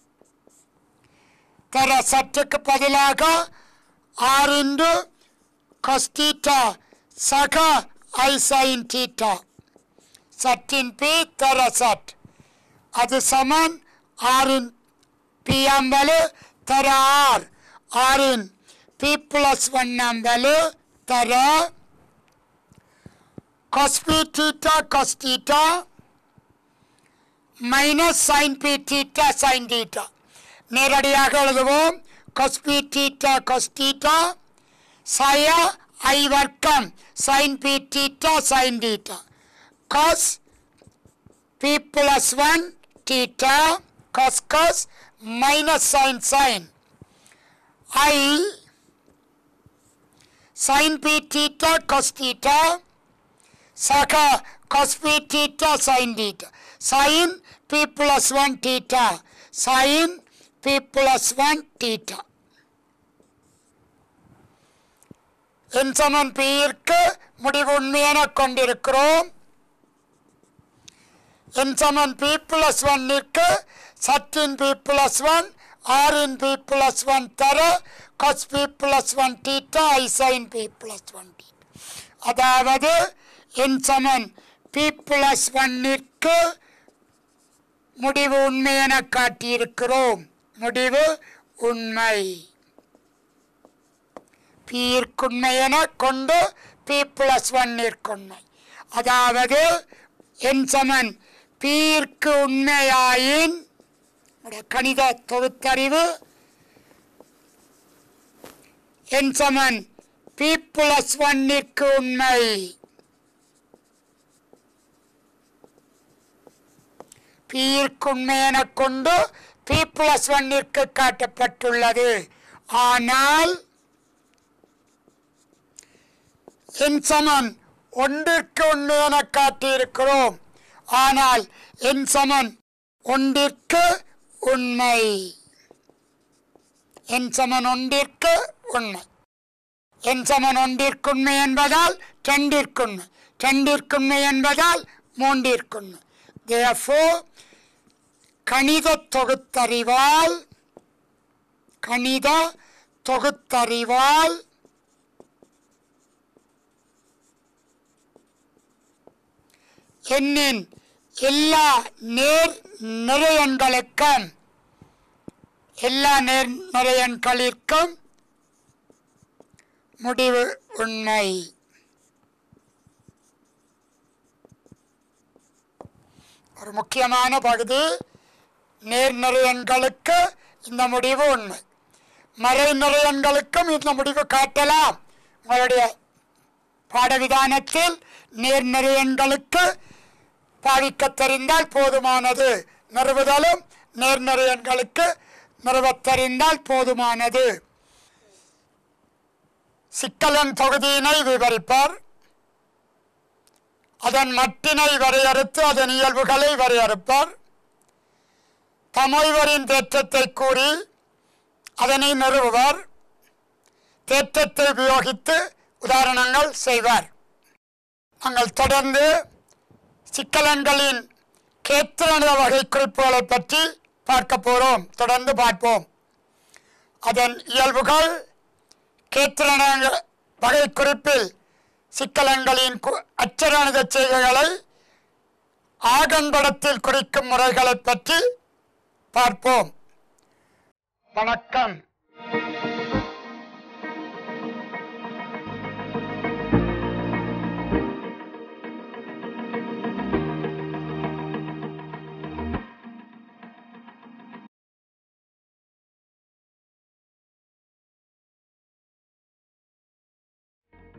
தர சற்றுக்கு பதிலாக ஆறின்று காஸ் தீட்டா சக ஐசைன் தீட்டா சற்றின் பி தர சட் அது சமன் ஆறின் பி அம்பலு தர ஆர் ஆறின் பி பிளஸ் ஒன் அம்பலு தர cos p theta cos theta minus sine p theta sine theta நேரடியாக எழுதுவோம் கொஸ்பி தீட்டா கொஸ் தீட்டா சய ஐ வர்க்கம் sine p theta sine theta cos p plus 1 theta cos cos minus sin sin i sin p theta cos theta saka cos p theta sin theta sin p plus 1 theta sin p plus 1 theta n சமன் பியிற்கு முடிவு உண்மையென கொண்டிருக்கிறோம் n சமன் p plus ஒன்னிற்கு சற்றின் p plus one ஆரின் p plus one தர cos p plus one theta i sine p plus one theta அதாவது என் சமன் பி பிளஸ் ஒன்னிற்கு முடிவு உண்மை என காட்டியிருக்கிறோம் முடிவு உண்மை பீர்க்குண்மை என கொண்டு பி பிளஸ் ஒன்னிற்குண்மை அதாவது என் சமன் பீர்க்கு உண்மையாயின் உடைய கணித தொகுத்தறிவு என் சமன் பி பிளஸ் ஒன்னிற்கு உண்மை பீர்க்கு உண்மை என கொண்டு பி பிளஸ் ஒன்னிற்கு காட்டப்பட்டுள்ளது ஆனால் என் சமன் ஒன்றிற்கு ஒன்று என காட்டியிருக்கிறோம் ஆனால் என் சமன் ஒன்றிற்கு உண்மை என் சமன் ஒன்றிற்கு உண்மை என் சமன் ஒன்றிற்குண்மை என்பதால் ரெண்டிற்குண்மை ரெண்டிற்குண்மை என்பதால் மூன்றிற்குண்மை therefore கணித தொகுத்தறிவால் கணித தொகுத்தறிவால் எண்ணின் எல்லா நேர் நிறையன்களுக்கும் எல்லா நேர் நிறையன்களிற்கும் முடிவு உண்மை ஒரு முக்கியமான பகுதி நேர்நிறை எண்களுக்கு இந்த முடிவு உண்மை மறைநிறை எண்களுக்கும் இந்த முடிவு காட்டலாம் உங்களுடைய பாடவிதானத்தில் நேர்நிறை எண்களுக்கு பாவிக்க தெரிந்தால் போதுமானது நிறுவுதலும் நேர்நிறை எண்களுக்கு நிறுவத் தெரிந்தால் போதுமானது சிக்கலன் தொகுதியினை விவரிப்பார் அதன் மட்டினை வரையறுத்து அதன் இயல்புகளை வரையறுப்பார் தமிழ்வரின் தேற்றத்தை கூறி அதனை நிறுவுவார் தேற்றத்தை உபயோகித்து உதாரணங்கள் செய்வார் நாங்கள் தொடர்ந்து சிக்கலன்களின் கேத்திரணித வகை குறிப்புகளை பற்றி பார்க்க போகிறோம் தொடர்ந்து பார்ப்போம் அதன் இயல்புகள் கேத்திரன வகை குறிப்பில் சிக்கலன்களின் கு- அச்சரணித செய்கைகளை ஆகம்படத்தில் குறிக்கும் முறைகளை பற்றி பார்ப்போம் வணக்கம்